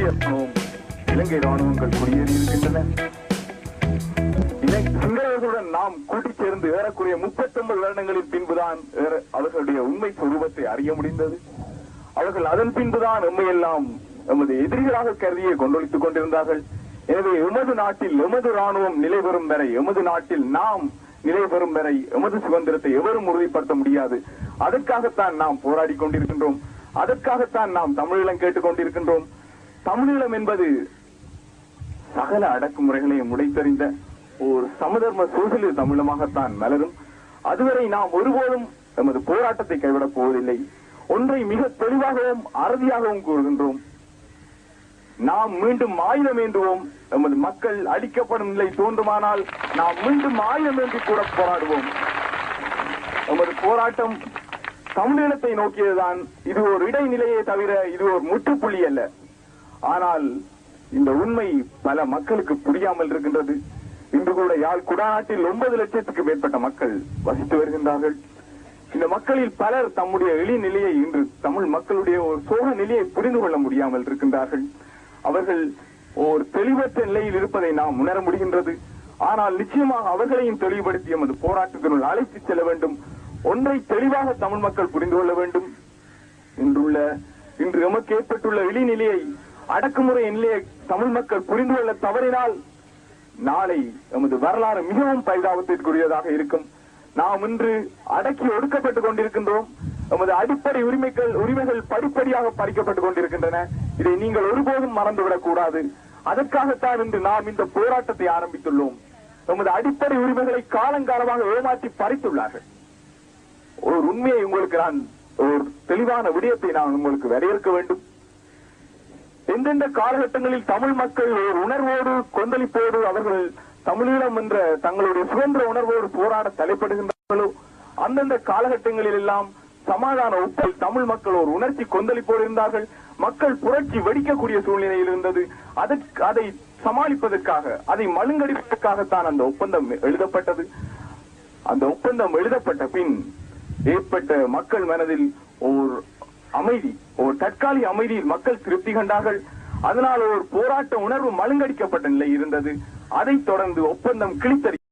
இந்திய ராணுவம் இலங்கை ராணுவங்கள் குடியேறி இருக்கின்றன இலை- சிங்களர்களுடன் நாம் கூட்டிச் சேர்ந்து ஏறக்குறைய முப்பத்தொன்பது வருடங்களின் பின்புதான் ஏற- அவர்களுடைய உண்மை சுரூபத்தை அறிய முடிந்தது அவர்கள் அதன் பின்புதான் எம்மையெல்லாம் எமது எதிரிகளாக கருதியே கொண்டொழித்துக் கொண்டிருந்தார்கள் எனவே எமது நாட்டில் எமது ராணுவம் நிலை பெறும் வரை எமது நாட்டில் நாம் நிலை பெறும் வரை எமது சுதந்திரத்தை எவரும் உறுதிப்படுத்த முடியாது அதற்காகத்தான் நாம் போராடி கொண்டிருக்கின்றோம் அதற்காகத்தான் நாம் தமிழீழம் கேட்டுக் கொண்டிருக்கின்றோம் தமிழீழம் என்பது சகல அடக்குமுறைகளையும் உடைத்தறிந்த ஒரு சமதர்ம சோசியலிச தமிழமாகத்தான் மலரும் அதுவரை நாம் ஒருபோதும் எமது போராட்டத்தை கைவிடப் போவதில்லை ஒன்றை மிக தெளிவாகவும் அறுதியாகவும் கூறுகின்றோம் நாம் மீண்டும் ஆயுதம் ஏந்துவோம் எமது மக்கள் அழிக்கப்படும் நிலை தோன்றுமானால் நாம் மீண்டும் ஆயுதம் ஏந்தி கூட போராடுவோம் எமது போராட்டம் தமிழீழத்தை நோக்கியதுதான் இது ஒரு இடைநிலையே தவிர இது ஒரு முற்றுப்புள்ளி அல்ல ஆனால் இந்த உண்மை பல மக்களுக்கு புரியாமல் இருக்கின்றது இன்று கூட யாழ் குடாநாட்டில் ஒன்பது லட்சத்துக்கு மேற்பட்ட மக்கள் வசித்து வருகின்றார்கள் இந்த மக்களில் பலர் தம்முடைய எளிய நிலையை இன்று தமிழ் மக்களுடைய ஒரு சோக நிலையை புரிந்து கொள்ள முடியாமல் இருக்கின்றார்கள் அவர்கள் ஒரு தெளிவற்ற நிலையில் இருப்பதை நாம் உணர முடிகின்றது ஆனால் நிச்சயமாக அவர்களையும் தெளிவுபடுத்தி எமது போராட்டத்தினுள் அழைத்துச் செல்ல வேண்டும் ஒன்றை தெளிவாக தமிழ் மக்கள் புரிந்து கொள்ள வேண்டும் இன்றுள்ள இன்று எமக்கு ஏற்பட்டுள்ள இழிநிலையை அடக்குமுறை நிலையை தமிழ் மக்கள் புரிந்து கொள்ள தவறினால் நாளை எமது வரலாறு மிகவும் பரிதாபத்திற்குரியதாக இருக்கும் நாம் இன்று அடக்கி ஒடுக்கப்பட்டுக் கொண்டிருக்கின்றோம் எமது அடிப்படை உரிமைகள் உரிமைகள் படிப்படியாக பறிக்கப்பட்டுக் கொண்டிருக்கின்றன இதை நீங்கள் ஒருபோதும் மறந்துவிடக் கூடாது அதற்காகத்தான் இன்று நாம் இந்த போராட்டத்தை ஆரம்பித்துள்ளோம் எமது அடிப்படை உரிமைகளை காலங்காலமாக ஏமாற்றி பறித்துள்ளார்கள் ஒரு உண்மையை உங்களுக்கு நான் ஒரு தெளிவான விடயத்தை நான் உங்களுக்கு வரையறுக்க வேண்டும் எந்தெந்த காலகட்டங்களில் தமிழ் மக்கள் ஒரு உணர்வோடு கொந்தளிப்போடு அவர்கள் தமிழீழம் என்ற தங்களுடைய சுதந்திர உணர்வோடு போராட தலைப்படுகின்றார்களோ அந்தந்த காலகட்டங்களில் எல்லாம் சமாதான ஒப்பில் தமிழ் மக்கள் ஒரு உணர்ச்சி கொந்தளிப்போடு இருந்தார்கள் மக்கள் புரட்சி வெடிக்கக்கூடிய சூழ்நிலையில் இருந்தது அதற்கு அதை சமாளிப்பதற்காக அதை மழுங்கடிப்பதற்காகத்தான் அந்த ஒப்பந்தம் எழுதப்பட்டது அந்த ஒப்பந்தம் எழுதப்பட்ட பின் ஏற்பட்ட மக்கள் மனதில் ஓர் அமைதி ஒரு தற்காலிக அமைதியில் மக்கள் திருப்தி கண்டார்கள் அதனால் ஒரு போராட்ட உணர்வு மழுங்கடிக்கப்பட்ட நிலை இருந்தது அதைத் தொடர்ந்து ஒப்பந்தம் கிழித்தறி